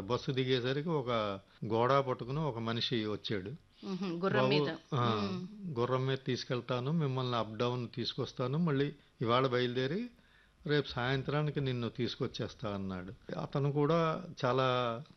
Bus దిగేసరికి ఒక గోడ పట్టుకుని ఒక మనిషి వచ్చాడు మ్హూ. గుర్రం మీద బాబు, ఆ, గుర్రం మీద తీసుకెళ్తాను మిమ్మల్ని అప్ డౌన్ తీసుకొస్తాను మళ్ళీ ఇవాళ బయలుదేరి రేపు సాయంత్రానికి నిన్ను తీసుకొచ్చేస్తా అన్నాడు అతను కూడా చాలా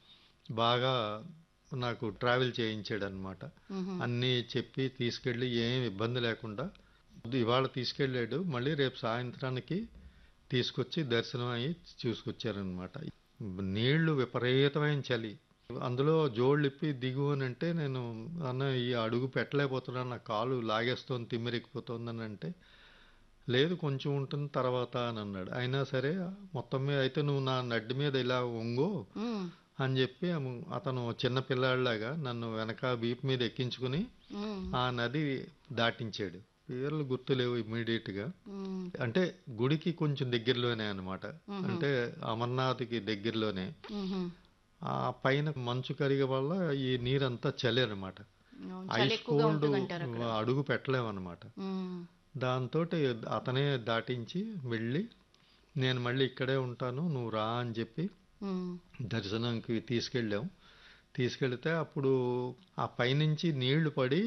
బాగా నాకు ట్రావెల్ చేయించాడు అనమాట మ్హూ. అన్నీ చెప్పి తీసుకెళ్ళి ఏం ఇబ్బంది లేకుండా ఇవాళ తీసుకెళ్ళాడు మళ్ళీ రేపు సాయంత్రానికి తీసుకొచ్చి దర్శనం అయ్యి చూసుకొచ్చారనమాట నీళ్లు విపరీతమైన చలి అందులో జోళ్ళిప్పి దిగు అని అంటే నేను అన్న ఈ అడుగు పెట్టలేకపోతున్నాను నా కాలు లాగేస్తోంది తిమ్మిరెక్కిపోతుంది అని అంటే లేదు కొంచెం ఉంటుంది తర్వాత అని అన్నాడు అయినా సరే మొత్తం మీద అయితే నువ్వు నా నడ్డి మీద ఇలా వంగు మ్. అని చెప్పి అము- అతను చిన్న పిల్లాడిలాగా నన్ను వెనక వీపు మీద ఎక్కించుకుని మ్. ఆ నది దాటించాడు పేర్లు గుర్తులేవు ఇమ్మీడియట్ గా మ్. అంటే గుడికి కొంచెం దగ్గరలోనే అన్నమాట అంటే అమర్నాథ్కి దగ్గరలోనే మ్హూ. ఆ పైన మంచు కరిగ వల్ల ఈ నీరంతా చలి అనమాట అవును, చలి ఐస్ ఎక్కువగా కోల్డ్ ఉంటుందంటారు అక్కడ అడుగు పెట్టలేమన్నమాట మ్. దాంతో అతనే దాటించి వెళ్ళి నేను మళ్ళీ ఇక్కడే ఉంటాను నువ్వు రా అని చెప్పి మ్. దర్శనంకి తీసుకెళ్ళాం తీసుకెళ్తే అప్పుడు ఆ పైనుంచి నీళ్లు పడి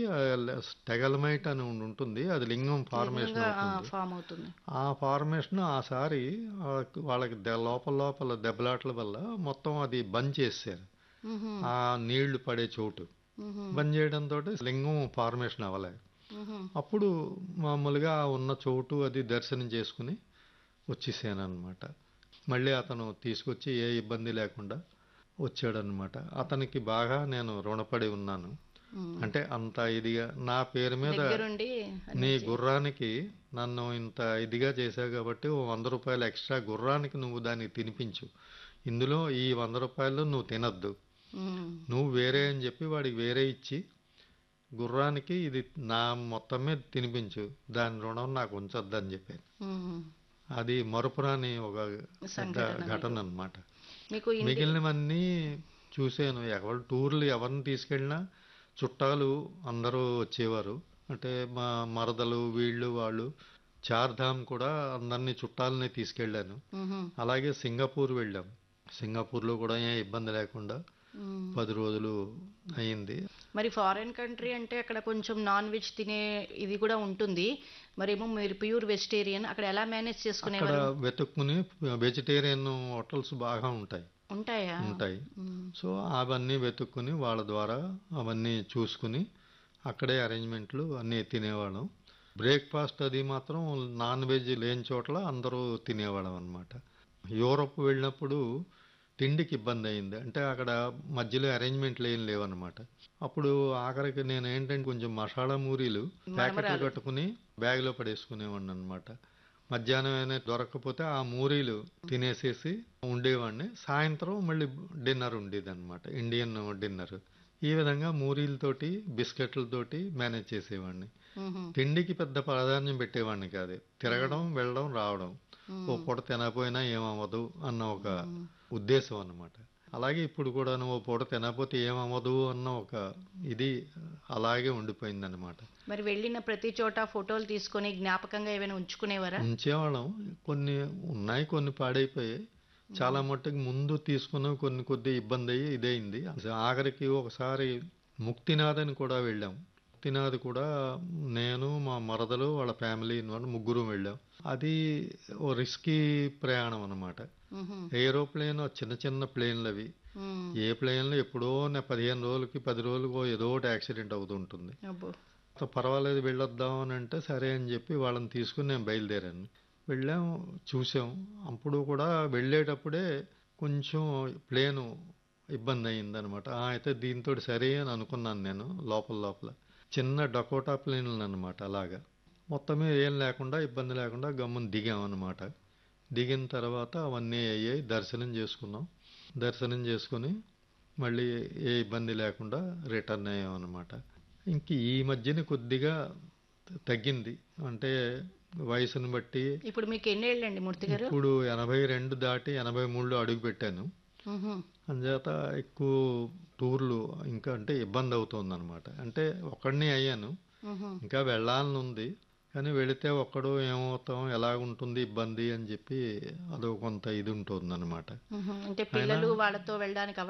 టెగలమైట్ అని ఒకటి ఉంటుంది అది లింగం ఫార్మేషన్ నిజంగా, ఆ, అవుతుంది ఫామ్ అవుతుంది ఆ ఫార్మేషన్ ఆసారి ఆ వాళ్ళకి దె- లోపల లోపల దెబ్బలాట్ల వల్ల మొత్తం అది బంద్ చేశారు మ్హూ. ఆ నీళ్లు పడే చోటు మ్హూ. బంద్ చేయడంతో లింగం ఫార్మేషన్ అవ్వలే మ్హూ. అప్పుడు మామూలుగా ఆ ఉన్న చోటు అది దర్శనం చేసుకుని వచ్చేసాను అనమాట మళ్ళీ అతను తీసుకొచ్చి ఏ ఇబ్బంది లేకుండా వచ్చాడనమాట అతనికి బాగా నేను రుణపడి ఉన్నాను మ్. అంటే అంత ఇదిగా నా పేరు మీద దగ్గరుండి నీ గుర్రానికి నన్ను ఇంత ఇదిగా చేశావు కాబట్టి ఓ వంద రూపాయలు ఎక్స్ట్రా గుర్రానికి నువ్వు దానికి తినిపించు ఇందులో ఈ వంద రూపాయలు నువ్వు తినద్దు మ్. నువ్వు వేరే అని చెప్పి వాడికి వేరే ఇచ్చి గుర్రానికి ఇది నా మొత్తం మీద తినిపించు దాని రుణం నాకు ఉంచొద్దు అని చెప్పాను మ్. అది మరపురాని ఒక పెద్ద సంఘటన ఘటన అన్నమాట మీకు ఇంటి మిగిలినవన్నీ చూశాను ఎవరు టూర్లు ఎవరిని తీసుకెళ్ళినా చుట్టాలు అందరూ వచ్చేవారు అంటే మా మరదలు వీళ్ళు వాళ్ళు చార్ధామ్ కూడా అందరినీ చుట్టాలని తీసుకెళ్ళాను మ్హూ. అలాగే సింగపూర్ వెళ్ళాం సింగపూర్లో కూడా ఏ ఇబ్బంది లేకుండా మ్. పది రోజులు అయింది మరి ఫారెన్ కంట్రీ అంటే అక్కడ కొంచెం నాన్ వెజ్ తినే ఇది కూడా ఉంటుంది మరేమో మీరు ప్యూర్ వెజిటేరియన్ అక్కడ ఎలా మేనేజ్ అక్కడ చేసుకునేవారు వెతుక్కుని వెజిటేరియన్ హోటల్స్ బాగా ఉంటాయి ఉంటాయా ఉంటాయి మ్. సో అవన్నీ వెతుక్కుని వాళ్ళ ద్వారా అవన్నీ చూసుకుని అక్కడే అరేంజ్మెంట్లు అన్నీ తినేవాళ్ళం బ్రేక్ఫాస్ట్ అది మాత్రం నాన్ వెజ్ లేని చోట్ల అందరూ తినేవాళ్ళం అనమాట యూరోప్ వెళ్ళినప్పుడు తిండికి ఇబ్బంది అయింది అంటే అక్కడ మధ్యలో అరేంజ్మెంట్లు ఏం లేవన్నమాట అప్పుడు ఆఖరికి నేను ఏంటంటే కొంచెం మసాలా మూరీలు ప్యాకెట్లు కట్టుకుని బ్యాగ్లో పడేసుకునేవాడిని అనమాట మధ్యాహ్నం అయినా దొరకకపోతే ఆ మూరీలు తినేసేసి ఉండేవాడిని సాయంత్రం మళ్ళీ డిన్నర్ ఉండేది అనమాట ఇండియన్ డిన్నర్ ఈ విధంగా మూరీలతోటి బిస్కెట్లతోటి మేనేజ్ చేసేవాడిని మ్హూ. తిండికి పెద్ద ప్రాధాన్యం పెట్టేవాడిని కాదు తిరగడం వెళ్ళడం రావడం ఓ పూట తినకపోయినా ఏమవ్వదు అన్న ఒక ఉద్దేశం అన్నమాట అలాగే ఇప్పుడు కూడా ఓ పూట తినకపోతే ఏమవ్వదు అన్న ఒక ఇది అలాగే ఉండిపోయిందన్నమాట మరి వెళ్ళిన ప్రతి చోట ఫోటోలు తీసుకొని జ్ఞాపకంగా ఏమైనా ఉంచుకునేవారా ఉంచేవాళ్ళం కొన్ని ఉన్నాయి కొన్ని పాడైపోయాయి చాలా మట్టుకు ముందు తీసుకున్న కొన్ని కొద్ది ఇబ్బంది అయ్యి ఇదైంది ఆఖరికి ఒకసారి ముక్తినాథ్ అని కూడా వెళ్ళాం ముక్తినాథ్ కూడా నేను మా మరదలు వాళ్ళ ఫ్యామిలీ వాళ్ళు ముగ్గురు వెళ్ళాం అది ఓ రిస్కీ ప్రయాణం అన్నమాట మ్హూ. ఏరోప్లేన్ చిన్న చిన్న ప్లేన్లు అవి మ్. ఏ ప్లేన్లో ఎప్పుడో నా పదిహేను రోజులకి పది రోజులకు ఏదో ఒకటి యాక్సిడెంట్ అవుతుంటుంది అబ్బో సో పర్వాలేదు వెళ్ళొద్దాం అని అంటే సరే అని చెప్పి వాళ్ళని తీసుకుని నేను బయలుదేరాను వెళ్ళాం చూసాం అప్పుడు కూడా వెళ్ళేటప్పుడే కొంచెం ప్లేను ఇబ్బంది అయింది అనమాట అయితే దీంతో సరే అని అనుకున్నాను నేను లోపల లోపల చిన్న డకోటా ప్లేన్లు అనమాట అలాగా మొత్తం మీద ఏం లేకుండా ఇబ్బంది లేకుండా గమ్మున దిగామన్నమాట దిగిన తర్వాత అవన్నీ అయ్యాయి దర్శనం చేసుకున్నాం దర్శనం చేసుకుని మళ్ళీ ఏ ఇబ్బంది లేకుండా రిటర్న్ అయ్యామన్నమాట ఇంక ఈ మధ్యన కొద్దిగా తగ్గింది అంటే వయసును బట్టి ఇప్పుడు మీకు ఎన్ని ఏళ్ళండి మూర్తి గారు ఇప్పుడు ఎనభై రెండు దాటి ఎనభై మూడులో అడుగు పెట్టాను మ్హూ. అంచేత ఎక్కువ టూర్లు ఇంకా అంటే ఇబ్బంది అవుతుంది అనమాట అంటే ఒక్కడిని అయ్యాను మ్హూ. ఇంకా వెళ్ళాలని ఉంది కానీ వెళితే ఒక్కడు ఏమవుతాం ఎలాగుంటుంది ఇబ్బంది అని చెప్పి అదో కొంత ఇది ఉంటుంది అనమాట మ్హూ. అంటే పిల్లలు వాళ్ళతో వెళ్ళడానికి